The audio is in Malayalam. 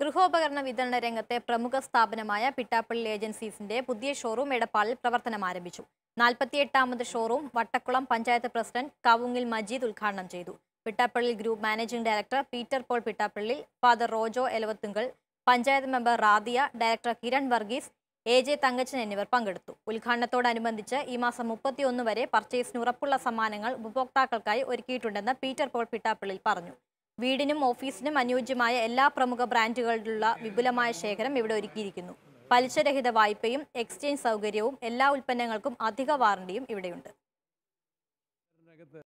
ഗൃഹോപകരണ വിതരണ രംഗത്തെ പ്രമുഖ സ്ഥാപനമായ പിട്ടാപ്പള്ളി ഏജൻസീസിന്റെ പുതിയ ഷോറൂം എടപ്പാളിൽ പ്രവർത്തനം ആരംഭിച്ചു നാൽപ്പത്തിയെട്ടാമത് ഷോറൂം വട്ടക്കുളം പഞ്ചായത്ത് പ്രസിഡന്റ് കവുങ്ങിൽ മജീദ് ഉദ്ഘാടനം ചെയ്തു Pittappilly group managing director Peter Paul Pittappilly father Rojo Elavathunkal panchayat member Radiya director Kiran Varghese A J Thankachan എന്നിവർ പങ്കെടുത്തു ഉദ്ഘാടനത്തോടനുബന്ധിച്ച് ഈ മാസം മുപ്പത്തിയൊന്ന് വരെ പർച്ചേസിന് ഉറപ്പുള്ള സമ്മാനങ്ങൾ ഉപഭോക്താക്കൾക്കായി ഒരുക്കിയിട്ടുണ്ടെന്ന് പീറ്റർ പോൾ പിട്ടാപ്പള്ളിൽ പറഞ്ഞു വീടിനും ഓഫീസിനും അനുയോജ്യമായ എല്ലാ പ്രമുഖ ബ്രാൻഡുകളിലുള്ള വിപുലമായ ശേഖരം ഇവിടെ ഒരുക്കിയിരിക്കുന്നു പലിശരഹിത വായ്പയും എക്സ്ചേഞ്ച് സൗകര്യവും എല്ലാ ഉൽപ്പന്നങ്ങൾക്കും അധിക വാറണ്ടിയും ഇവിടെയുണ്ട്